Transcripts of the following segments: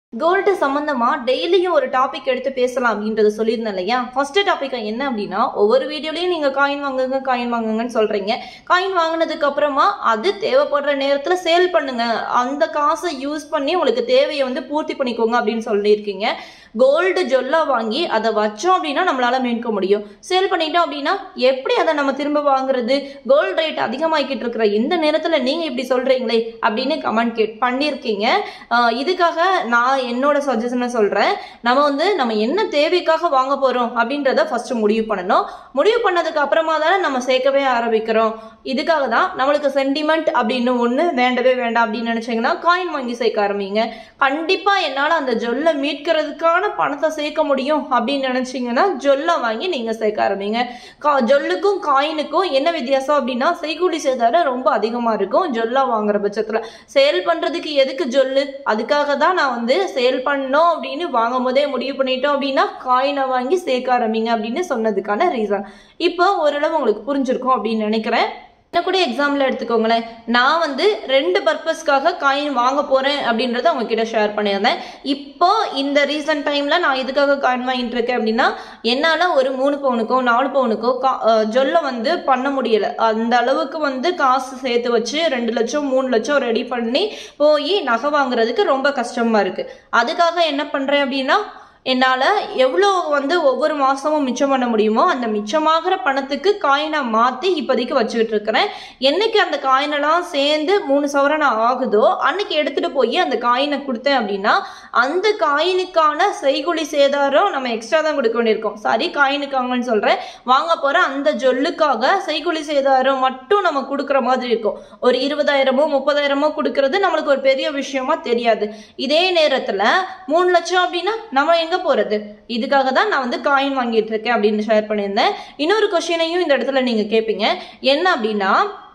gold சம்பந்தமா டெய்லியும் ஒரு டாபிக் எடுத்து பேசலாம் அப்படின்றத சொல்லியிருந்தேன் இல்லையா ஃபர்ஸ்ட் டாபிக் என்ன அப்படின்னா ஒவ்வொரு வீடியோலையும் நீங்க காயின் வாங்குங்க காயின் வாங்குங்கன்னு சொல்றீங்க காயின் வாங்கினதுக்கு அப்புறமா அது தேவைப்படுற நேரத்துல சேல் பண்ணுங்க அந்த காசை யூஸ் பண்ணி உங்களுக்கு தேவையை வந்து பூர்த்தி பண்ணிக்கோங்க அப்படின்னு சொல்லியிருக்கீங்க கோல்டு ஜொல்லா வாங்கி அதை வச்சோம் அப்படின்னா நம்மளால மீட்க முடியும் சேல் பண்ணிட்டோம் அப்படின்னா எப்படி அதை நம்ம திரும்ப வாங்குறது கோல்டு ரேட் அதிகமாகிக்கிட்டு இருக்கிற இந்த நேரத்துல நீங்க இப்படி சொல்றீங்களே அப்படின்னு கமெண்ட் கேட் பண்ணியிருக்கீங்க ஆஹ் இதுக்காக நான் என்னோட சஜஷனை சொல்றேன் நம்ம வந்து நம்ம என்ன தேவைக்காக வாங்க போறோம் அப்படின்றத ஃபர்ஸ்ட் முடிவு பண்ணணும் முடிவு பண்ணதுக்கு அப்புறமா தானே நம்ம சேர்க்கவே ஆரம்பிக்கிறோம் இதுக்காக தான் நம்மளுக்கு சென்டிமெண்ட் அப்படின்னு ஒன்று வேண்டவே வேண்டாம் அப்படின்னு நினைச்சீங்கன்னா காயின் வாங்கி சேர்க்க ஆரம்பிங்க கண்டிப்பா என்னால் அந்த ஜொல்லை மீட்கிறதுக்கான பணத்தை சேர்க்க முடியும் அப்படின்னு நினைச்சீங்கன்னா ஜொல்லை வாங்கி நீங்க சேர்க்க ஆரம்பிங்க கா ஜொல்லுக்கும் காயினுக்கும் என்ன வித்தியாசம் அப்படின்னா செய்கூலி சேதாரம் ரொம்ப அதிகமா இருக்கும் ஜொல்லா வாங்குற பட்சத்துல சேல் பண்றதுக்கு எதுக்கு ஜொல்லு அதுக்காக தான் நான் வந்து சேல் பண்ணோம் அப்படின்னு வாங்கும் போதே முடிவு பண்ணிட்டோம் அப்படின்னா காயினை வாங்கி சேர்க்க ஆரம்பிங்க அப்படின்னு சொன்னதுக்கான ரீசன் இப்போ ஓரளவு உங்களுக்கு புரிஞ்சிருக்கும் அப்படின்னு நினைக்கிறேன் என்ன கூட எக்ஸாம்பிள் எடுத்துக்கோங்களேன் நான் வந்து ரெண்டு பர்பஸ்க்காக காயின் வாங்க போறேன் அப்படின்றத உங்ககிட்ட ஷேர் பண்ணியிருந்தேன் இப்போ இந்த ரீசன்ட் டைம்ல நான் இதுக்காக காயின் வாங்கிட்டு இருக்கேன் அப்படின்னா என்னால ஒரு மூணு பவுனுக்கோ நாலு பவுனுக்கோ கா ஜொல்ல வந்து பண்ண முடியல அந்த அளவுக்கு வந்து காசு சேர்த்து வச்சு ரெண்டு லட்சம் மூணு லட்சம் ரெடி பண்ணி போய் நகை வாங்குறதுக்கு ரொம்ப கஷ்டமா இருக்கு அதுக்காக என்ன பண்றேன் அப்படின்னா என்னால் எவ்வளோ வந்து ஒவ்வொரு மாதமும் மிச்சம் பண்ண முடியுமோ அந்த மிச்சமாகிற பணத்துக்கு காயினை மாற்றி இப்போதைக்கு வச்சுக்கிட்டு இருக்கிறேன் என்னைக்கு அந்த காயினெல்லாம் சேர்ந்து மூணு சவரன் ஆகுதோ அன்னைக்கு எடுத்துகிட்டு போய் அந்த காயினை கொடுத்தேன் அப்படின்னா அந்த காயினுக்கான செய்குலி சேதாரம் நம்ம எக்ஸ்ட்ரா தான் கொடுக்க வேண்டியிருக்கோம் சாரி காயினுக்காங்கன்னு சொல்கிறேன் வாங்க போகிற அந்த ஜொல்லுக்காக செய்குலி சேதாரம் மட்டும் நம்ம கொடுக்குற மாதிரி இருக்கும் ஒரு இருபதாயிரமோ முப்பதாயிரமோ கொடுக்கறது நம்மளுக்கு ஒரு பெரிய விஷயமா தெரியாது இதே நேரத்தில் மூணு லட்சம் அப்படின்னா நம்ம எங்கே போகிறது இதுக்காக தான் நான் வந்து காயின் வாங்கிட்டு இருக்கேன் அப்படின்னு ஷேர் பண்ணியிருந்தேன் இன்னொரு கொஷினையும் இந்த இடத்துல நீங்கள் கேட்பீங்க என்ன அப்படின்னா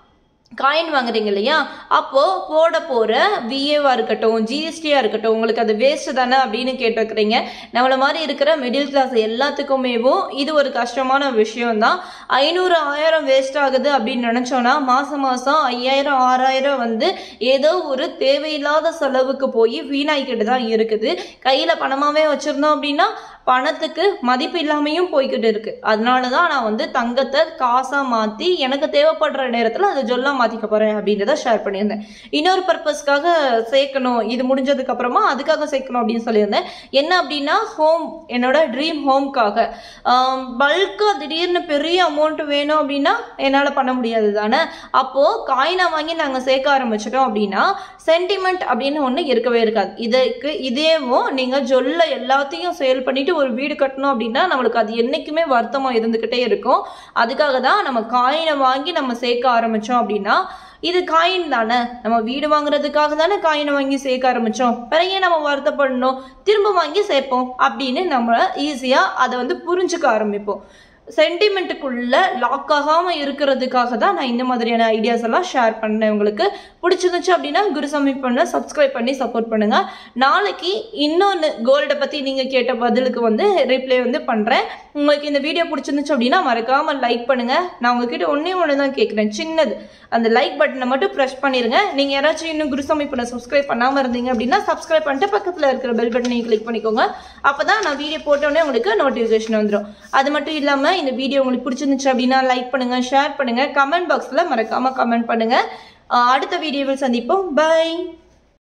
காயின் வாங்குறீங்க இல்லையா அப்போ போட போற விஏவா இருக்கட்டும் ஜிஎஸ்டியா இருக்கட்டும் உங்களுக்கு அது வேஸ்ட் தானே அப்படின்னு கேட்டிருக்கிறீங்க நம்மள மாதிரி இருக்கிற மிடில் கிளாஸ் எல்லாத்துக்குமேவும் இது ஒரு கஷ்டமான விஷயம் தான் ஐநூறு ஆயிரம் வேஸ்ட் ஆகுது அப்படின்னு நினைச்சோம்னா மாசம் மாசம் ஐயாயிரம் ஆறாயிரம் வந்து ஏதோ ஒரு தேவையில்லாத செலவுக்கு போய் வீணாய்க்கிட்டு தான் இருக்குது கையில பணமாவே வச்சிருந்தோம் அப்படின்னா பணத்துக்கு மதிப்பு இல்லாமையும் போய்கிட்டு இருக்கு அதனால தான் நான் வந்து தங்கத்தை காசா மாத்தி எனக்கு தேவைப்படுற நேரத்துல அதை ஜொல்லா மாத்திக்க போறேன் அப்படின்றத ஷேர் பண்ணியிருந்தேன் இன்னொரு பர்பஸ்க்காக சேர்க்கணும் இது முடிஞ்சதுக்கு அப்புறமா அதுக்காக சேர்க்கணும் அப்படின்னு சொல்லியிருந்தேன் என்ன அப்படின்னா ஹோம் என்னோட ட்ரீம் ஹோம்க்காக பல்கா திடீர்னு பெரிய அமௌண்ட் வேணும் அப்படின்னா என்னால் பண்ண முடியாது தானே அப்போ காயினை வாங்கி நாங்கள் சேர்க்க ஆரம்பிச்சிட்டோம் அப்படின்னா சென்டிமெண்ட் அப்படின்னு ஒன்று இருக்கவே இருக்காது இதுக்கு இதேவும் நீங்கள் ஜொல்ல எல்லாத்தையும் சேல் பண்ணிட்டு ஒரு வீடு கட்டணும் அப்படின்னா நம்மளுக்கு அது என்றைக்குமே வருத்தமாக இருந்துக்கிட்டே இருக்கும் அதுக்காக தான் நம்ம காயினை வாங்கி நம்ம சேர்க்க ஆரம்பித்தோம் அப்படின்னா இது காயின் தானே நம்ம வீடு வாங்குறதுக்காக தானே காயினை வாங்கி சேர்க்க ஆரம்பித்தோம் பிறகு நம்ம வருத்தப்படணும் திரும்ப வாங்கி சேர்ப்போம் அப்படின்னு நம்ம ஈஸியாக அதை வந்து புரிஞ்சுக்க ஆரம்பிப்போம் சென்டிமெண்ட்டுக்குள்ள லாக் ஆகாமல் இருக்கிறதுக்காக தான் நான் இந்த மாதிரியான ஐடியாஸ் எல்லாம் ஷேர் பண்ணேன் உங்களுக்கு பிடிச்சிருந்துச்சு அப்படின்னா குருசாமி பண்ண சப்ஸ்கிரைப் பண்ணி சப்போர்ட் பண்ணுங்க நாளைக்கு இன்னொன்று கோல்டை பற்றி நீங்கள் கேட்ட பதிலுக்கு வந்து ரிப்ளை வந்து பண்ணுறேன் உங்களுக்கு இந்த வீடியோ பிடிச்சிருந்துச்சு அப்படின்னா மறக்காமல் லைக் பண்ணுங்க நான் உங்ககிட்ட ஒன்றே ஒன்று தான் கேட்குறேன் சின்னது அந்த லைக் பட்டனை மட்டும் ப்ரெஸ் பண்ணிடுங்க நீங்கள் யாராச்சும் இன்னும் குருசாமி பண்ண சப்ஸ்கிரைப் பண்ணாமல் இருந்தீங்க அப்படின்னா சப்ஸ்கிரைப் பண்ணிட்டு பக்கத்தில் இருக்கிற பெல் பட்டனையும் கிளிக் பண்ணிக்கோங்க அப்போ தான் நான் வீடியோ போட்டோன்னே உங்களுக்கு நோட்டிஃபிகேஷன் வந்துடும் அது மட்டும் இல்லாமல் இந்த வீடியோ உங்களுக்கு பிடிச்சிருந்துச்சு அப்படின்னா லைக் பண்ணுங்க ஷேர் பண்ணுங்க கமெண்ட் பாக்ஸில் மறக்காம கமெண்ட் பண்ணுங்க அஹ் அடுத்த வீடியோவில் சந்திப்போம் பை